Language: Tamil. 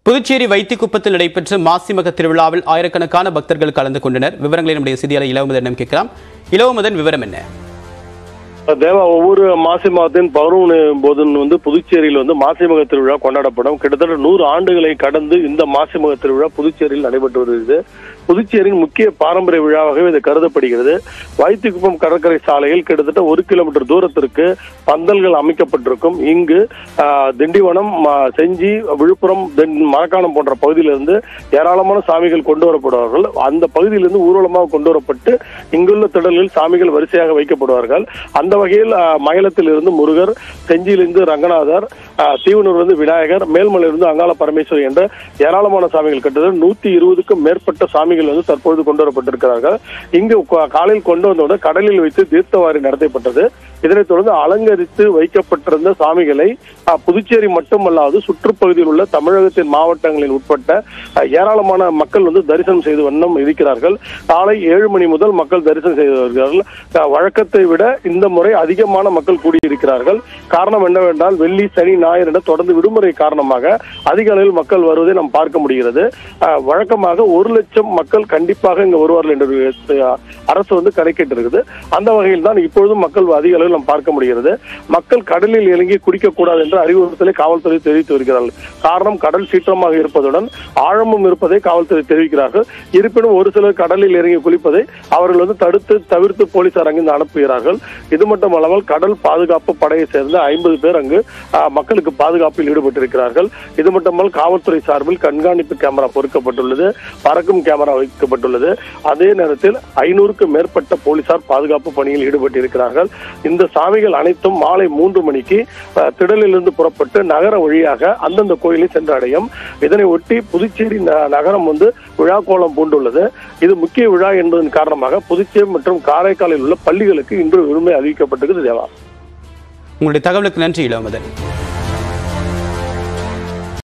புதுச்சேரி வைத்திக்குப்பத்தில் நடைபெற்ற மாசிமக திருவிழாவில் ஆயிரக்கணக்கான பக்தர்கள் கலந்து கொண்டனர் விவரங்களை நம்முடைய செய்தியாளர் இளவமதனிடம் கேட்கலாம் இளவமதன் விவரம் என்ன தேவா ஒவ்வொரு மாசி மாதத்தின் பௌர்ணமி போது வந்து புதுச்சேரியில் வந்து மாசிமக திருவிழா கொண்டாடப்படும் கிட்டத்தட்ட நூறு ஆண்டுகளை கடந்து இந்த மாசிமக திருவிழா புதுச்சேரியில் நடைபெற்று வருகிறது புதுச்சேரியின் முக்கிய பாரம்பரிய விழாவாகவே இது கருதப்படுகிறது வைத்திக்குப்பம் கடற்கரை சாலையில் கிட்டத்தட்ட ஒரு கிலோமீட்டர் தூரத்திற்கு பந்தல்கள் அமைக்கப்பட்டிருக்கும் இங்கு ஆஹ், திண்டிவனம் ம- செஞ்சி விழுப்புரம் தென் மரக்காணம் போன்ற பகுதியிலிருந்து ஏராளமான சாமிகள் கொண்டு வரப்படுவார்கள் அந்த பகுதியிலிருந்து ஊர்வலமாக கொண்டு வரப்பட்டு இங்குள்ள திடல்களில் சாமிகள் வரிசையாக வைக்கப்படுவார்கள் அந்த வகையில் ஆஹ், மயிலத்திலிருந்து முருகர் செஞ்சியிலிருந்து ரங்கநாதர் ஆஹ், தீவனூரிலிருந்து விநாயகர் மேல்மலையிலிருந்து அங்காள பரமேஸ்வரி என்ற ஏராளமான சாமிகள் கிட்டத்தட்ட நூத்தி இருபதுக்கும் மேற்பட்ட சாமிகள் வந்து தற்பொழுது கொண்டு வரப்பட்டிருக்கிறார்கள் இங்கு கா- காலையில் கொண்டு வந்தவுடன் கடலில் வைத்து தீர்த்தவாரி நடத்தப்பட்டது இதனைத் தொடர்ந்து அலங்கரித்து வைக்கப்பட்டிருந்த சாமிகளை ஆஹ், புதுச்சேரி மட்டுமல்லாது சுற்றுப்பகுதியில் உள்ள தமிழகத்தின் மாவட்டங்களில் உட்பட்ட ஆஹ், ஏராளமான மக்கள் வந்து தரிசனம் செய்து வண்ணம் இருக்கிறார்கள் காலை ஏழு மணி முதல் மக்கள் தரிசனம் செய்து வருகிறார்கள் ஆஹ், வழக்கத்தை விட இந்த முறை அதிகமான மக்கள் கூடியிருக்கிறார்கள் காரணம் என்னவென்றால் வெள்ளி சனி ஞாயிறு என தொடர்ந்து விடுமுறை காரணமாக அதிக அளவில் மக்கள் வருவதை நாம் பார்க்க முடிகிறது ஆஹ், வழக்கமாக ஒரு லட்சம் மக்கள் கண்டிப்பாக இங்கு வருவார்கள் என்று ஆஹ், அரசு வந்து கணக்கிட்டு இருக்குது அந்த வகையில் தான் இப்பொழுதும் மக்கள் அதிக அளவில் நாம் பார்க்க முடிகிறது மக்கள் கடலில் இறங்கி குடிக்கக்கூடாது என்ற அறிவுறுத்தலை காவல்துறை தெரிவித்து வருகிறார்கள் காரணம் கடல் சீற்றமாக இருப்பதுடன் ஆழமும் இருப்பதை காவல்துறை தெரிவிக்கிறார்கள் இருப்பினும் ஒரு சிலர் கடலில் இறங்கி குளிப்பதை அவர்கள் வந்து தடுத்து தவிர்த்து போலீசார் அங்கிருந்து அனுப்புகிறார்கள் இது மட்டுமல்லாமல் கடல் பாதுகாப்பு படையை சேர்ந்த ஐம்பது பேர் அங்கு ஆஹ், மக்களுக்கு பாதுகாப்பில் ஈடுபட்டிருக்கிறார்கள் இது மட்டுமல்ல காவல்துறை சார்பில் கண்காணிப்பு கேமரா பொருத்தப்பட்டுள்ளது பறக்கும் கேமரா வைக்கப்பட்டுள்ளது அதே நேரத்தில் ஐநூறுக்கும் மேற்பட்ட போலீசார் பாதுகாப்பு பணியில் ஈடுபட்டிருக்கிறார்கள் இந்த சாமிகள் அனைத்தும் மாலை மூன்று மணிக்கு அஹ், திடலிலிருந்து புறப்பட்டு நகர வழியாக அந்தந்த கோயிலை சென்றடையும் இதனை ஒட்டி புதுச்சேரி ந- நகரம் வந்து விழா கோலம் பூண்டுள்ளது இது முக்கிய விழா என்பதன் காரணமாக புதுச்சேரி மற்றும் காரைக்காலில் உள்ள பள்ளிகளுக்கு இன்று விடுமுறை அறிவிக்கப்பட்டிருக்கிறது தேவா உங்களுடைய தகவலுக்கு நன்றி இளவமதன்